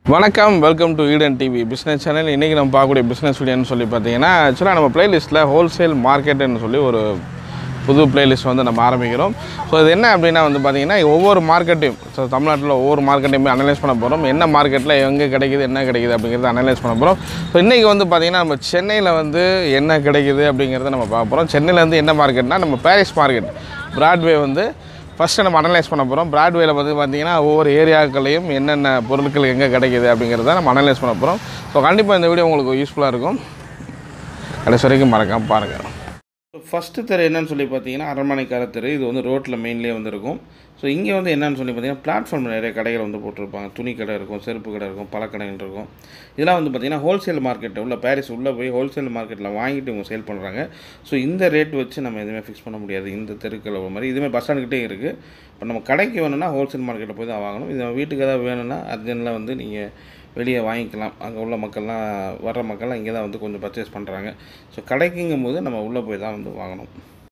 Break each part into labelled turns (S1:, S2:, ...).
S1: வணக்கம் welcome to Eden TV business channel இன்றைக்கி நம்ம பார்க்கக்கூடிய பிஸ்னஸ் வீடியோன்னு சொல்லி பார்த்தீங்கன்னா ஆக்சுவலாக நம்ம பிளேலிஸ்ட்டில் ஹோல்சேல் மார்க்கெட்டுன்னு சொல்லி ஒரு புது பிளேலிஸ்ட் வந்து நம்ம ஆரம்பிக்கிறோம் ஸோ இது என்ன அப்படின்னா வந்து பார்த்தீங்கன்னா ஒவ்வொரு மார்க்கெட்டையும் ஸோ தமிழ்நாட்டில் ஒவ்வொரு மார்க்கெட்டையுமே அனலைஸ் பண்ண போகிறோம் என்ன மார்க்கெட்டில் எங்கே கிடைக்குது என்ன கிடைக்குது அப்படிங்கிறத அனலைஸ் பண்ண போகிறோம் ஸோ இன்றைக்கி வந்து பார்த்திங்கன்னா நம்ம சென்னையில் வந்து என்ன கிடைக்குது அப்படிங்கிறத நம்ம பார்க்க போகிறோம் சென்னையில் வந்து என்ன மார்க்கெட்னா நம்ம பாரிஸ் மார்க்கெட் பிராட்வே வந்து ஃபஸ்ட்டு நம்ம அனலைஸ் பண்ண போகிறோம் பிராட்வேல வந்து பார்த்தீங்கன்னா ஒவ்வொரு ஏரியாக்களையும் என்னென்ன பொருட்கள் எங்கே கிடைக்குது அப்படிங்கிறத நம்ம அனலைஸ் பண்ண போகிறோம் ஸோ கண்டிப்பாக இந்த வீடியோ உங்களுக்கு யூஸ்ஃபுல்லாக இருக்கும் கடைசி வரைக்கும் மறக்காம பாருங்கள் ஃபஸ்ட்டு தெரு என்னன்னு சொல்லி பார்த்தீங்கன்னா அரண்மனைக்கார தெரு இது வந்து ரோட்டில் மெயின்லேயே வந்து இருக்கும் ஸோ இங்கே வந்து என்னன்னு சொல்லி பார்த்தீங்கன்னா பிளாட்ஃபார்ம் நிறைய கடைகள் வந்து போட்டிருப்பாங்க துணி கடை இருக்கும் செருப்பு கடை இருக்கும் பழக்கடைகள் இருக்கும் இதெல்லாம் வந்து பார்த்திங்கன்னா ஹோல்சேல் மார்க்கெட் உள்ள பாரிஸ் உள்ளே போய் ஹோல்சேல் மார்க்கெட்டில் வாங்கிட்டு இவங்க சேல் பண்ணுறாங்க ஸோ இந்த ரேட் வச்சு நம்ம எதுவுமே ஃபிக்ஸ் பண்ண முடியாது இந்த தெருக்கள் ஒரு மாதிரி இதுவுமே பஸ் ஸ்டாண்டுக்கிட்டே இருக்குது இப்போ நம்ம கடைக்கு வேணும்னா ஹோல்சேல் மார்க்கெட்டில் போய் தான் வாங்கணும் இது நம்ம வீட்டுக்கு ஏதாவது வேணும்னா அர்ஜென்ட்டில் வந்து நீங்கள் வெளியே வாங்கிக்கலாம் அங்கே உள்ள மக்கள்லாம் வர்ற மக்கள்லாம் இங்கே தான் வந்து கொஞ்சம் பர்ச்சேஸ் பண்ணுறாங்க ஸோ கடைக்குங்கும் போது நம்ம உள்ளே போய் தான் வந்து வாங்கணும்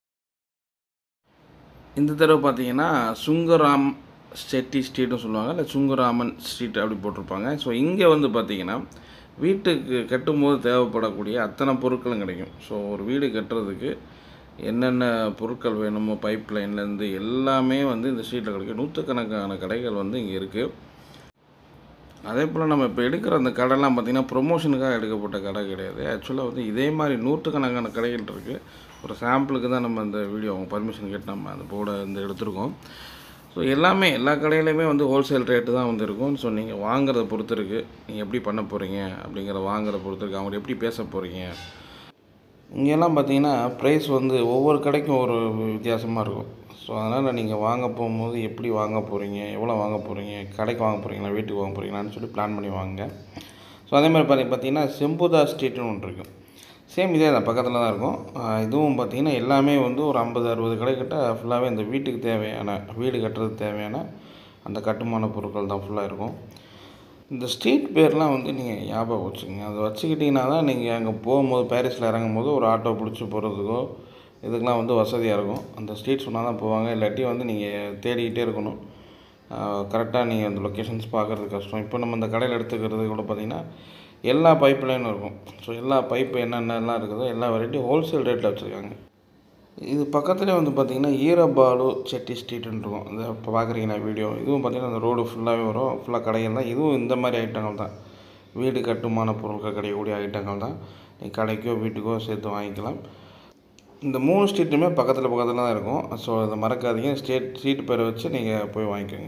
S1: இந்த தடவை பார்த்தீங்கன்னா சுங்கராம் செட்டி ஸ்ட்ரீட்னு சொல்லுவாங்க இல்லை சுங்கராமன் ஸ்ட்ரீட் அப்படி போட்டிருப்பாங்க ஸோ இங்கே வந்து பார்த்தீங்கன்னா வீட்டுக்கு கட்டும்போது தேவைப்படக்கூடிய அத்தனை பொருட்களும் கிடைக்கும் ஸோ ஒரு வீடு கட்டுறதுக்கு என்னென்ன பொருட்கள் வேணுமோ பைப் லைன்லேருந்து எல்லாமே வந்து இந்த ஸ்ட்ரீட்டில் கிடைக்கும் நூற்றுக்கணக்கான கடைகள் வந்து இங்கே இருக்குது அதே போல் நம்ம இப்போ எடுக்கிற அந்த கடைலாம் பார்த்திங்கன்னா ப்ரொமோஷனுக்காக எடுக்கப்பட்ட கடை கிடையாது ஆக்சுவலாக வந்து இதே மாதிரி நூற்றுக்கணக்கான கடைகள் இருக்குது ஒரு சாம்பிளுக்கு தான் நம்ம அந்த வீடியோ அவங்க பர்மிஷன் கேட்டு நம்ம அந்த போர்டை வந்து எடுத்திருக்கோம் ஸோ எல்லாமே எல்லா கடையிலையுமே வந்து ஹோல்சேல் ரேட்டு தான் வந்து இருக்கும் ஸோ நீங்கள் வாங்குறத பொறுத்து இருக்குது நீங்கள் எப்படி பண்ண போகிறீங்க அப்படிங்கிற வாங்குறத பொறுத்து இருக்குது அவங்க எப்படி பேச போகிறீங்க இங்கெல்லாம் பார்த்தீங்கன்னா ப்ரைஸ் வந்து ஒவ்வொரு கடைக்கும் ஒரு வித்தியாசமாக இருக்கும் ஸோ அதனால் நீங்கள் வாங்க போகும்போது எப்படி வாங்க போகிறீங்க எவ்வளோ வாங்க போகிறீங்க கடைக்கு வாங்க போகிறீங்களா வீட்டுக்கு வாங்க போகிறீங்களான்னு சொல்லி பிளான் பண்ணி வாங்க ஸோ அதே மாதிரி பார்த்தி பார்த்தீங்கன்னா செம்புதா ஸ்ட்ரீட்னு ஒன்று இருக்கும் சேம் இதே தான் பக்கத்தில் தான் இருக்கும் ஆஹ் இதுவும் பார்த்திங்கன்னா எல்லாமே வந்து ஒரு ஐம்பது அறுபது கடை கிட்ட ஃபுல்லாகவே இந்த வீட்டுக்கு தேவையான வீடு கட்டுறதுக்கு தேவையான அந்த கட்டுமான பொருட்கள் தான் ஃபுல்லாக இருக்கும் இந்த ஸ்ட்ரீட் பேர்லாம் வந்து நீங்கள் ஞாபகம் வச்சுக்கோங்க அதை வச்சுக்கிட்டிங்கன்னா தான் நீங்கள் அங்கே போகும்போது பாரிஸில் இறங்கும் போது ஒரு ஆட்டோ பிடிச்சி போகிறதுக்கோ இதுக்கெலாம் வந்து வசதியாக இருக்கும் அந்த ஸ்ட்ரீட் சொன்னால் தான் போவாங்க இல்லாட்டி வந்து நீங்கள் தேடிக்கிட்டே இருக்கணும் கரெக்டாக நீங்கள் அந்த லொக்கேஷன்ஸ் பார்க்குறது கஷ்டம் இப்போ நம்ம இந்த கடையில் எடுத்துக்கிறது கூட பார்த்திங்கன்னா எல்லா பைப் லைனும் இருக்கும் ஸோ எல்லா பைப்பு என்னென்னலாம் இருக்குதோ எல்லா வெரைட்டியும் ஹோல்சேல் ரேட்டில் வச்சுருக்காங்க இது பக்கத்துலேயே வந்து பார்த்திங்கன்னா ஈரபாலு செட்டி ஸ்ட்ரீட்னு இருக்கும் இந்த இப்போ பார்க்குறீங்கன்னா வீடியோ இதுவும் பார்த்திங்கன்னா அந்த ரோடு ஃபுல்லாகவே வரும் ஃபுல்லாக கடைகள் தான் இதுவும் இந்த மாதிரி ஐட்டங்கள் தான் வீடு கட்டுமான பொருட்கள் கிடைக்கக்கூடிய ஐட்டங்கள் தான் நீங்கள் கடைக்கோ வீட்டுக்கோ சேர்த்து வாங்கிக்கலாம் இந்த மூணு ஸ்ட்ரீட்டுமே பக்கத்தில் பக்கத்தில் தான் இருக்கும் ஸோ அதை மறக்காதீங்க ஸ்ட்ரீட் ஸ்ட்ரீட் பேரை வச்சு நீங்கள் போய் வாங்கிக்கோங்க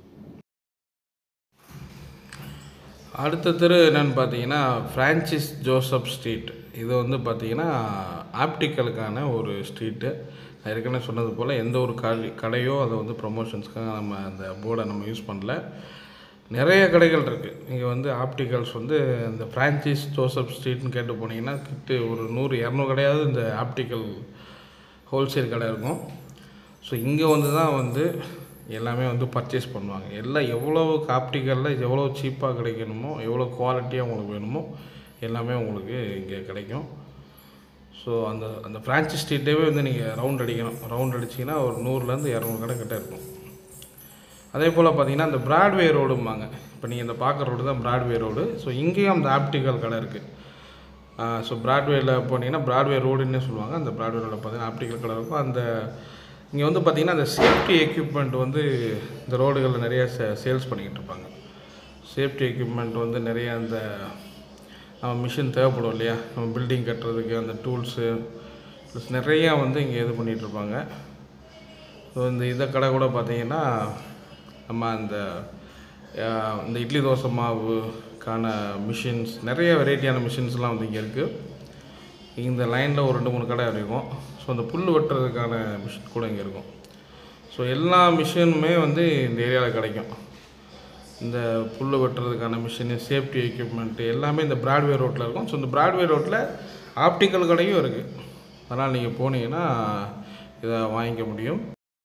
S1: அடுத்த தெரு என்னென்னு பார்த்தீங்கன்னா ஃப்ரான்சிஸ் ஜோசப் ஸ்ட்ரீட் இது வந்து பார்த்தீங்கன்னா ஆப்டிக்கலுக்கான ஒரு ஸ்ட்ரீட்டு நான் ஏற்கனவே சொன்னது போல் எந்த ஒரு கடை கடையோ அதை வந்து ப்ரொமோஷன்ஸ்க்காக நம்ம அந்த போர்டை நம்ம யூஸ் பண்ணல நிறைய கடைகள் இருக்குது இங்கே வந்து ஆப்டிக்கல்ஸ் வந்து இந்த ஃப்ரான்சிஸ் ஜோசப் ஸ்ட்ரீட்னு கேட்டு போனீங்கன்னா கிட்ட ஒரு நூறு இரநூறு கடையாவது இந்த ஆப்டிக்கல் ஹோல்சேல் கடை இருக்கும் ஸோ இங்கே வந்து தான் வந்து எல்லாமே வந்து பர்ச்சேஸ் பண்ணுவாங்க எல்லாம் எவ்வளோ ஆப்டிக்கலில் எவ்வளோ சீப்பாக கிடைக்கணுமோ எவ்வளோ குவாலிட்டியாக உங்களுக்கு வேணுமோ எல்லாமே உங்களுக்கு இங்கே கிடைக்கும் ஸோ அந்த அந்த ஃப்ரான்ச்சைஸ் ஸ்ட்ரீட்டே வந்து நீங்கள் ரவுண்ட் அடிக்கணும் ரவுண்ட் அடிச்சிங்கன்னா ஒரு நூறுலேருந்து இரநூறு கடை கிட்ட இருக்கும் அதே போல் பார்த்தீங்கன்னா இந்த பிராட்வே ரோடும்பாங்க இப்போ நீங்கள் இந்த பார்க்குற ரோடு தான் பிராட்வே ரோடு ஸோ இங்கேயும் அந்த ஆப்டிக்கல் கடை இருக்குது ஸோ பிராட்வேயில் போனீங்கன்னா பிராட்வே ரோடுன்னே சொல்லுவாங்க அந்த பிராட்வே ரோடில் பார்த்தீங்கன்னா ஆப்டிக்கல் கடை இருக்கும் அந்த இங்கே வந்து பார்த்திங்கன்னா அந்த சேஃப்டி எக்யூப்மெண்ட் வந்து இந்த ரோடுகளில் நிறைய சே சேல்ஸ் பண்ணிக்கிட்டு இருப்பாங்க சேஃப்டி எக்யூப்மெண்ட் வந்து நிறைய அந்த நம்ம மிஷின் தேவைப்படும் இல்லையா நம்ம பில்டிங் கட்டுறதுக்கு அந்த டூல்ஸு ப்ளஸ் நிறையா வந்து இங்கே இது பண்ணிகிட்டு இருப்பாங்க ஸோ இந்த இதை கடை கூட பார்த்தீங்கன்னா நம்ம அந்த அஹ், இந்த இட்லி தோசை மாவுக்கான மிஷின்ஸ் நிறைய வெரைட்டியான மிஷின்ஸ்லாம் வந்து இங்கே இருக்குது இந்த லைனில் ஒரு ரெண்டு மூணு கடை இருக்கும் ஸோ அந்த புல் வெட்டுறதுக்கான மிஷின் கூட இங்கே இருக்கும் ஸோ எல்லா மிஷினுமே வந்து இந்த ஏரியாவில் கிடைக்கும் இந்த புல் வெட்டுறதுக்கான மிஷினு சேஃப்டி எக்யூப்மெண்ட்டு எல்லாமே இந்த பிராட்வே ரோட்டில் இருக்கும் ஸோ இந்த பிராட்வே ரோட்டில் ஆப்டிக்கல் கடையும் இருக்குது அதனால் நீங்கள் போனீங்கன்னா இதை வாங்கிக்க முடியும்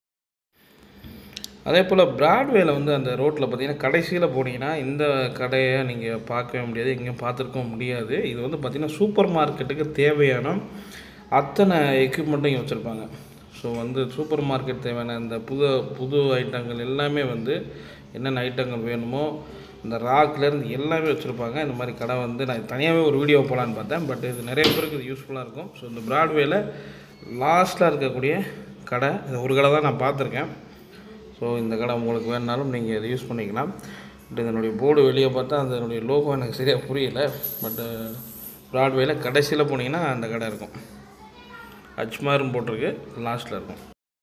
S1: அதே போல் பிராட்வேல வந்து அந்த ரோட்டில் பார்த்தீங்கன்னா கடைசியில் போனீங்கன்னா இந்த கடையை நீங்கள் பார்க்கவே முடியாது எங்கேயும் பார்த்துருக்கவும் முடியாது இது வந்து பார்த்திங்கன்னா சூப்பர் மார்க்கெட்டுக்கு தேவையான அத்தனை எக்யூப்மெண்ட்டும் இங்கே வச்சுருப்பாங்க ஸோ வந்து சூப்பர் மார்க்கெட் தேவையான இந்த புது புது ஐட்டங்கள் எல்லாமே வந்து என்னென்ன ஐட்டங்கள் வேணுமோ இந்த ராக்லேருந்து எல்லாமே வச்சுருப்பாங்க இந்த மாதிரி கடை வந்து நான் தனியாகவே ஒரு வீடியோ போகலான்னு பார்த்தேன் பட் இது நிறைய பேருக்கு இது யூஸ்ஃபுல்லாக இருக்கும் ஸோ இந்த ப்ராட்வேயில் லாஸ்ட்டில் இருக்கக்கூடிய கடை இது ஒரு கடை தான் நான் பார்த்துருக்கேன் ஸோ இந்த கடை உங்களுக்கு வேணுனாலும் நீங்கள் இதை யூஸ் பண்ணிக்கலாம் பட் இதனுடைய போர்டு வெளியே பார்த்தா அதனுடைய லோகோ எனக்கு சரியாக புரியல பட்டு ப்ராட்வேயில் கடைசியில் போனீங்கன்னா அந்த கடை இருக்கும் அஜ்மார்னு போட்டிருக்கு லாஸ்ட்டில் இருக்கும்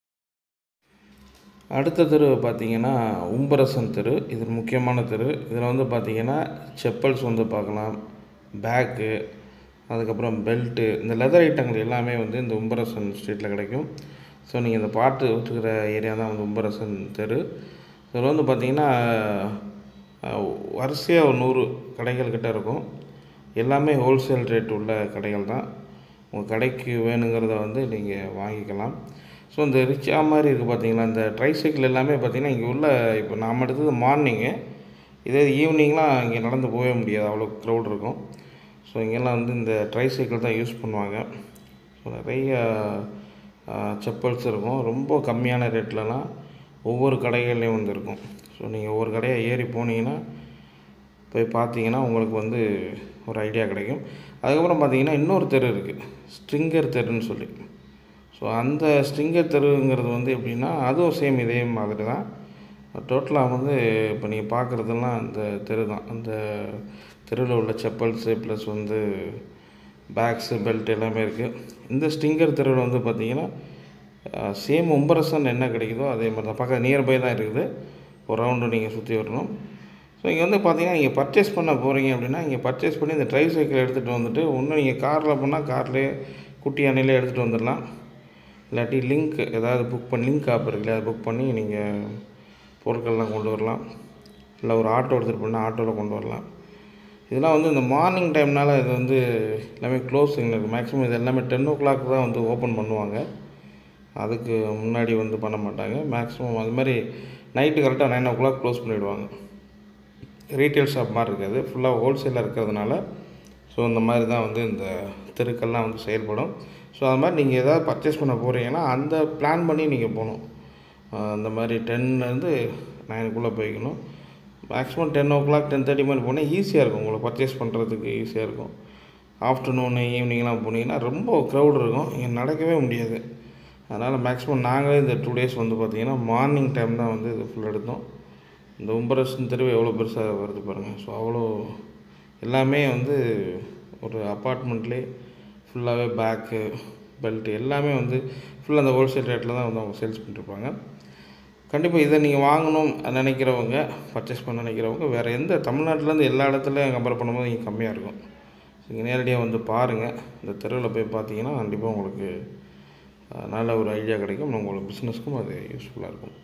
S1: அடுத்த தெரு பார்த்தீங்கன்னா உம்பரசன் தெரு இது முக்கியமான தெரு இதில் வந்து பார்த்தீங்கன்னா செப்பல்ஸ் வந்து பார்க்கலாம் பேக்கு அதுக்கப்புறம் பெல்ட்டு இந்த லெதர் ஐட்டங்கள் எல்லாமே வந்து இந்த உம்பரசன் ஸ்ட்ரீட்டில் கிடைக்கும் ஸோ நீங்கள் இந்த பாட்டு வச்சுக்கிற ஏரியா தான் வந்து உம்பரசன் தெரு இதில் வந்து பார்த்தீங்கன்னா வரிசையாக ஒரு நூறு கடைகள் கிட்ட இருக்கும் எல்லாமே ஹோல்சேல் ரேட் உள்ள கடைகள் தான் உங்கள் கடைக்கு வேணுங்கிறத வந்து நீங்கள் வாங்கிக்கலாம் ஸோ இந்த ரிச்சா மாதிரி இருக்குது பார்த்தீங்களா இந்த ட்ரைசைக்கிள் எல்லாமே பார்த்தீங்கன்னா இங்கே உள்ள இப்போ நாம் எடுத்தது மார்னிங்கு இதே ஈவினிங்லாம் இங்கே நடந்து போகவே முடியாது அவ்வளோ க்ரௌட் இருக்கும் ஸோ இங்கெல்லாம் வந்து இந்த ட்ரைசைக்கிள் தான் யூஸ் பண்ணுவாங்க ஸோ நிறைய செப்பல்ஸ் இருக்கும் ரொம்ப கம்மியான ரேட்லலாம் ஒவ்வொரு கடைகள்லேயும் வந்து இருக்கும் ஸோ நீங்கள் ஒவ்வொரு கடையாக ஏறி போனீங்கன்னா போய் பார்த்தீங்கன்னா உங்களுக்கு வந்து ஒரு ஐடியா கிடைக்கும் அதுக்கப்புறம் பார்த்தீங்கன்னா இன்னொரு தெரு இருக்குது ஸ்ட்ரிங்கர் தெருன்னு சொல்லி ஸோ அந்த ஸ்ட்ரிங்கர் தெருங்கிறது வந்து எப்படின்னா அதுவும் சேம் இதே மாதிரி தான் டோட்டலாக வந்து இப்போ நீங்கள் பார்க்குறதெல்லாம் அந்த தெரு தான் அந்த தெருவில் உள்ள செப்பல்ஸு ப்ளஸ் வந்து பேக்ஸு பெல்ட் எல்லாமே இருக்குது இந்த ஸ்டிங்கர் தெருவில் வந்து பார்த்தீங்கன்னா சேம் உம்பரசன் என்ன கிடைக்குதோ அதே மாதிரி தான் பக்கம் நியர்பை தான் இருக்குது ஒரு ரவுண்டு நீங்கள் சுற்றி வரணும் ஸோ இங்கே வந்து பார்த்தீங்கன்னா நீங்கள் பர்ச்சேஸ் பண்ண போகிறீங்க அப்படின்னா இங்கே பர்ச்சேஸ் பண்ணி இந்த ட்ரை சைக்கிள் எடுத்துகிட்டு வந்துட்டு ஒன்று நீங்கள் காரில் போனால் கார்லேயே குட்டி அணையிலே எடுத்துகிட்டு வந்துடலாம் இல்லாட்டி லிங்க் ஏதாவது புக் பண்ணி லிங்க் ஆப் இருக்குல்ல அதை புக் பண்ணி நீங்கள் பொருட்கள்லாம் கொண்டு வரலாம் இல்லை ஒரு ஆட்டோ எடுத்துகிட்டு போனால் ஆட்டோவில் கொண்டு வரலாம் இதெல்லாம் வந்து இந்த மார்னிங் டைம்னால இது வந்து எல்லாமே க்ளோஸிங் இருக்குது மேக்ஸிமம் இது எல்லாமே டென் ஓ கிளாக் தான் வந்து ஓப்பன் பண்ணுவாங்க அதுக்கு முன்னாடி வந்து பண்ண மாட்டாங்க மேக்ஸிமம் அது மாதிரி நைட்டு கரெக்டாக நைன் ஓ கிளாக் க்ளோஸ் பண்ணிவிடுவாங்க ரீட்டைல் ஷாப் மாதிரி இருக்காது ஃபுல்லாக ஹோல்சேலாக இருக்கிறதுனால ஸோ இந்த மாதிரி தான் வந்து இந்த தெருக்கள்லாம் வந்து செயல்படும் ஸோ அது மாதிரி நீங்கள் எதாவது பர்ச்சேஸ் பண்ண போகிறீங்கன்னா அந்த பிளான் பண்ணி நீங்கள் போகணும் அந்த மாதிரி டென்லேருந்து நைனுக்குள்ளே போய்க்கணும் maximum ten o'clock ten thirty மாதிரி போனால் ஈஸியாக இருக்கும் உங்களுக்கு பர்ச்சேஸ் பண்ணுறதுக்கு ஈஸியாக இருக்கும் ஆஃப்டர்நூனு ஈவினிங்லாம் போனீங்கன்னா ரொம்ப க்ரௌட் இருக்கும் இங்கே நடக்கவே முடியாது அதனால் மேக்ஸிமம் நாங்களே இந்த டூ டேஸ் வந்து பார்த்திங்கன்னா மார்னிங் டைம் தான் வந்து இது ஃபுல் எடுத்தோம் இந்த உம்பரசன் தெருவு எவ்வளோ பெருசாக வருது பாருங்கள் ஸோ அவ்வளோ எல்லாமே வந்து ஒரு அப்பார்ட்மெண்ட்லேயே ஃபுல்லாகவே பேக்கு பெல்ட்டு எல்லாமே வந்து ஃபுல்லாக அந்த ஹோல்சேல் ரேட்டில் தான் வந்து அவங்க சேல்ஸ் பண்ணிருப்பாங்க கண்டிப்பாக இதை நீங்கள் வாங்கணும் நினைக்கிறவங்க பர்ச்சேஸ் பண்ண நினைக்கிறவங்க வேறு எந்த தமிழ்நாட்டிலேருந்து எல்லா இடத்துலையும் கம்பேர் பண்ணும்போது இங்கே கம்மியாக இருக்கும் நீங்கள் நேரடியாக வந்து பாருங்கள் இந்த தெருவில் போய் பார்த்தீங்கன்னா கண்டிப்பாக உங்களுக்கு அஹ், நல்ல ஒரு ஐடியா கிடைக்கும் உங்களுக்கு பிஸ்னஸ்க்கும் அது யூஸ்ஃபுல்லாக இருக்கும்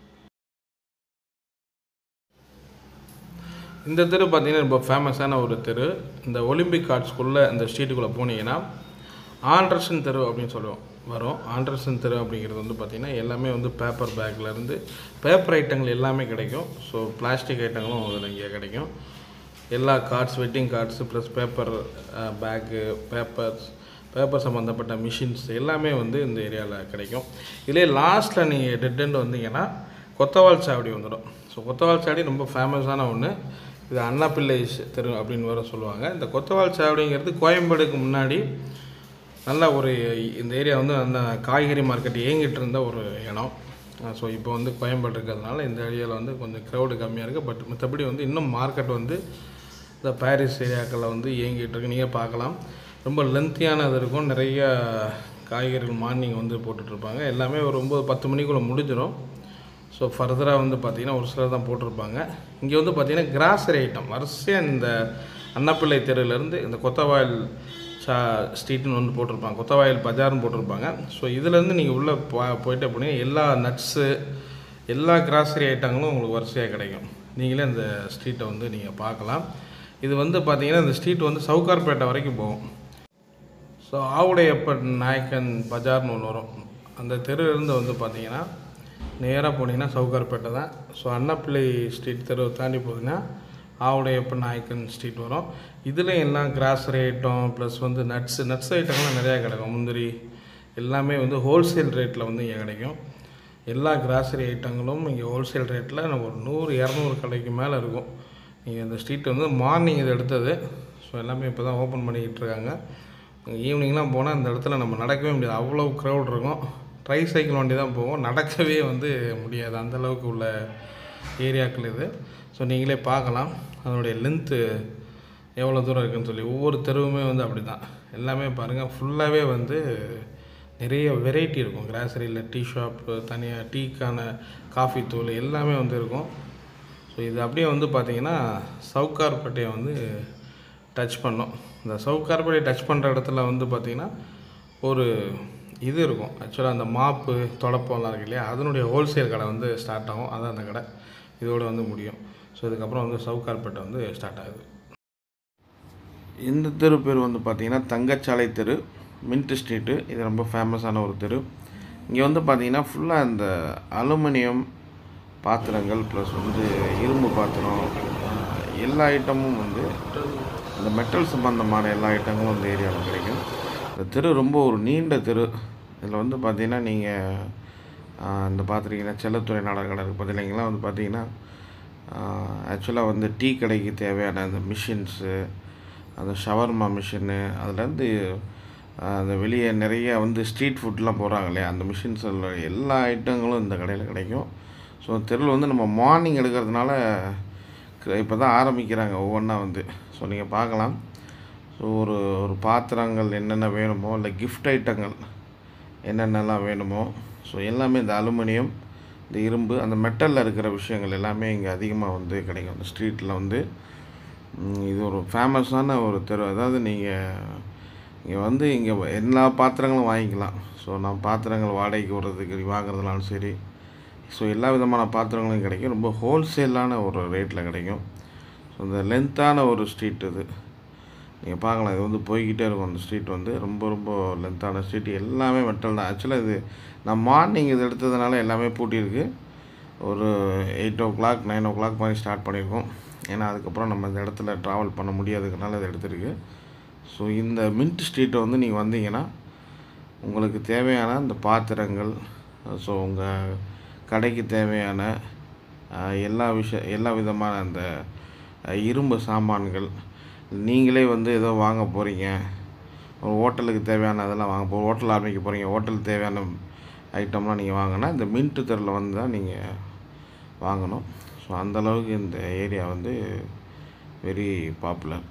S1: இந்த தெரு பார்த்தீங்கன்னா ரொம்ப ஃபேமஸான ஒரு தெரு இந்த ஒலிம்பிக் ஆர்ட்ஸ்குள்ளே இந்த ஸ்ட்ரீட்டுக்குள்ளே போனீங்கன்னா ஆண்டர்சன் தெரு அப்படின்னு சொல்லுவோம் வரும் ஆண்டர்சன் தெரு அப்படிங்கிறது வந்து பார்த்திங்கன்னா எல்லாமே வந்து பேப்பர் பேக்லேருந்து பேப்பர் ஐட்டங்கள் எல்லாமே கிடைக்கும் ஸோ பிளாஸ்டிக் ஐட்டங்களும் அதில் இங்கே கிடைக்கும் எல்லா cards wedding cards plus paper bag papers paper சம்மந்தப்பட்ட மிஷின்ஸ் எல்லாமே வந்து இந்த ஏரியாவில் கிடைக்கும் இதிலே லாஸ்ட்டில் நீங்கள் டெட் எண்ட் வந்தீங்கன்னா கொத்தவால் சாவடி வந்துடும் ஸோ கொத்தவால் சாவடி ரொம்ப ஃபேமஸான ஒன்று இது அண்ணாப்பிள்ளை ஸ் தெரு அப்படின்னு வேற சொல்லுவாங்க இந்த கொத்தவால் சாவடிங்கிறது கோயம்பேடுக்கு முன்னாடி நல்ல ஒரு இந்த ஏரியா வந்து அந்த காய்கறி மார்க்கெட் இயங்கிட்டு இருந்த ஒரு இடம் ஸோ இப்போ வந்து கோயம்பேடு இருக்கிறதுனால இந்த ஏரியாவில் வந்து கொஞ்சம் க்ரௌடு கம்மியாக இருக்குது பட் மற்றபடி வந்து இன்னும் மார்க்கெட் வந்து இந்த பாரிஸ் ஏரியாக்களில் வந்து இயங்கிட்டு இருக்கு நீங்கள் பார்க்கலாம் ரொம்ப லென்த்தியானது இருக்கும் நிறைய காய்கறிகள் மார்னிங் வந்து போட்டுட்ருப்பாங்க எல்லாமே ஒரு ஒம்பது பத்து மணிக்குள்ளே முடிஞ்சிடும் ஸோ ஃபர்தராக வந்து பார்த்திங்கன்னா ஒரு சிலர் தான் போட்டிருப்பாங்க இங்கே வந்து பார்த்திங்கன்னா கிராசரி ஐட்டம் வரிசையாக இந்த அன்னப்பிள்ளை தெருவிலேருந்து இந்த கொத்தவாயில் சா ஸ்ட்ரீட்னு வந்து போட்டிருப்பாங்க கொத்தவாயில் பஜார்னு போட்டிருப்பாங்க ஸோ இதுலேருந்து நீங்கள் உள்ளே போ போயிட்டு அப்படின்னா எல்லா நட்ஸு எல்லா கிராசரி ஐட்டங்களும் உங்களுக்கு வரிசையாக கிடைக்கும் நீங்களே இந்த ஸ்ட்ரீட்டை வந்து நீங்கள் பார்க்கலாம் இது வந்து பார்த்திங்கன்னா இந்த ஸ்ட்ரீட் வந்து சவுகார்பேட்டை வரைக்கும் போகும் ஸோ ஆவுடையப்பன் நாயக்கன் பஜார்னு ஒன்று வரும் அந்த தெருவிலேருந்து வந்து பார்த்தீங்கன்னா நேராக போனீங்கன்னா சவுகார்பேட்டை தான் ஸோ அன்னப்பிள்ளை ஸ்ட்ரீட் தெருவை தாண்டி போனீங்கன்னா ஆவுடையப்பன் நாயக்கன் ஸ்ட்ரீட் வரும் இதில் எல்லாம் கிராசரி ஐட்டம் ப்ளஸ் வந்து நட்ஸ் நட்ஸ் ஐட்டம்லாம் நிறையா கிடைக்கும் முந்திரி எல்லாமே வந்து ஹோல்சேல் ரேட்டில் வந்து இங்கே கிடைக்கும் எல்லா கிராசரி ஐட்டங்களும் இங்கே ஹோல்சேல் ரேட்டில் ஒரு நூறு இரநூறு கடைக்கு மேலே இருக்கும் நீங்கள் இந்த ஸ்ட்ரீட் வந்து மார்னிங் இது எடுத்தது ஸோ எல்லாமே இப்போ தான் ஓப்பன் பண்ணிக்கிட்டு இருக்காங்க ஈவினிங்லாம் போனால் இந்த இடத்துல நம்ம நடக்கவே முடியாது அவ்வளோ க்ரௌட் இருக்கும் ட்ரை சைக்கிள் வண்டி தான் போகும் நடக்கவே வந்து முடியாது அந்த அளவுக்கு உள்ள ஏரியாக்கள் இது ஸோ நீங்களே பார்க்கலாம் அதனுடைய லென்த்து எவ்வளோ தூரம் இருக்குன்னு சொல்லி ஒவ்வொரு தெருவுமே வந்து அப்படி தான் எல்லாமே பாருங்கள் ஃபுல்லாகவே வந்து நிறைய வெரைட்டி இருக்கும் கிராசரியில் டீ ஷாப்பு தனியாக டீக்கான காஃபி தூள் எல்லாமே வந்து இருக்கும் ஸோ இது அப்படியே வந்து பார்த்திங்கன்னா சவுக்கார்பேட்டையை வந்து டச் பண்ணோம் இந்த சவுக்கார்பேட்டையை டச் பண்ணுற இடத்துல வந்து பார்த்திங்கன்னா ஒரு இது இருக்கும் ஆக்சுவலாக அந்த மாப்பு தொடப்பம்லாம் இருக்கு இல்லையா அதனுடைய ஹோல்சேல் கடை வந்து ஸ்டார்ட் ஆகும் அதான் அந்த கடை இதோட வந்து முடியும் ஸோ இதுக்கப்புறம் வந்து சவுக்கார்பேட்டை வந்து ஸ்டார்ட் ஆகுது இந்த தெரு பேர் வந்து பார்த்திங்கன்னா தங்கச்சாலை தெரு மின்ட் ஸ்ட்ரீட்டு இது ரொம்ப ஃபேமஸான ஒரு தெரு இங்கே வந்து பார்த்திங்கன்னா ஃபுல்லாக இந்த அலுமினியம் பாத்திரங்கள் ப்ளஸ் வந்து இரும்பு பாத்திரம் அஹ், எல்லா ஐட்டமும் வந்து இந்த மெட்டல் சம்பந்தமான எல்லா ஐட்டங்களும் இந்த ஏரியாவில் கிடைக்கும் இந்த தெரு ரொம்ப ஒரு நீண்ட தெரு இதில் வந்து பார்த்திங்கன்னா நீங்கள் இந்த பார்த்துருக்கீங்கன்னா செல்லத்துறை நாடக கடை இருக்குது பார்த்தீங்களா வந்து பார்த்தீங்கன்னா ஆக்சுவலாக வந்து டீ கடைக்கு தேவையான அந்த மிஷின்ஸு அந்த ஷவர்மா மிஷினு அதுலேருந்து அந்த வெளியே நிறைய வந்து ஸ்ட்ரீட் ஃபுட்லாம் போகிறாங்க இல்லையா அந்த மிஷின்ஸ் எல்லா ஐட்டங்களும் இந்த கடையில் கிடைக்கும் ஸோ தெருவில் வந்து நம்ம மார்னிங் எடுக்கிறதுனால இப்போ தான் ஆரம்பிக்கிறாங்க ஒவ்வொன்றா வந்து ஸோ நீங்கள் பார்க்கலாம் ஸோ ஒரு ஒரு பாத்திரங்கள் என்னென்ன வேணுமோ இல்லை கிஃப்ட் ஐட்டங்கள் என்னென்னலாம் வேணுமோ ஸோ எல்லாமே இந்த அலுமினியம் இந்த இரும்பு அந்த மெட்டலில் இருக்கிற விஷயங்கள் எல்லாமே இங்கே அதிகமாக வந்து கிடைக்கும் இந்த ஸ்ட்ரீட்டில் வந்து ம், இது ஒரு ஃபேமஸான ஒரு தெரு அதாவது நீங்கள் இங்கே வந்து இங்கே எல்லா பாத்திரங்களும் வாங்கிக்கலாம் ஸோ நான் பாத்திரங்கள் வாடகைக்கு விடுறதுக்கு வாங்குறதுனாலும் சரி ஸோ எல்லா விதமான பாத்திரங்களும் கிடைக்கும் ரொம்ப ஹோல்சேலான ஒரு ரேட்டில் கிடைக்கும் ஸோ இந்த லென்த்தான ஒரு ஸ்ட்ரீட் இது நீங்கள் பார்க்கலாம் இது வந்து போய்கிட்டே இருக்கும் அந்த ஸ்ட்ரீட் வந்து ரொம்ப ரொம்ப லென்த்தான ஸ்ட்ரீட் எல்லாமே மெட்டல் தான் ஆக்சுவலாக இது நான் மார்னிங் இது எடுத்ததுனால எல்லாமே பூட்டியிருக்கு ஒரு eight o'clock nine o'clock மாதிரி ஸ்டார்ட் பண்ணியிருக்கோம் ஏன்னா அதுக்கப்புறம் நம்ம இந்த இடத்துல ட்ராவல் பண்ண முடியாதுக்கனால இது எடுத்திருக்கு ஸோ இந்த மின்ட் ஸ்ட்ரீட்டை வந்து நீங்கள் வந்தீங்கன்னா உங்களுக்கு தேவையான இந்த பாத்திரங்கள் ஸோ உங்கள் கடைக்கு தேவையான அஹ், எல்லா விஷய எல்லா விதமான அந்த அஹ், இரும்பு சாமான்கள் நீங்களே வந்து ஏதோ வாங்க போகிறீங்க ஒரு ஹோட்டலுக்கு தேவையான அதெல்லாம் வாங்க போ ஹோட்டல் ஆரம்பிக்க போகிறீங்க ஹோட்டலுக்கு தேவையான ஐட்டம்லாம் நீங்கள் வாங்கினா இந்த மின்ட்டு தெருவில் வந்து தான் நீங்கள் வாங்கணும் ஸோ அந்தளவுக்கு இந்த ஏரியா வந்து வெரி பாப்புலர்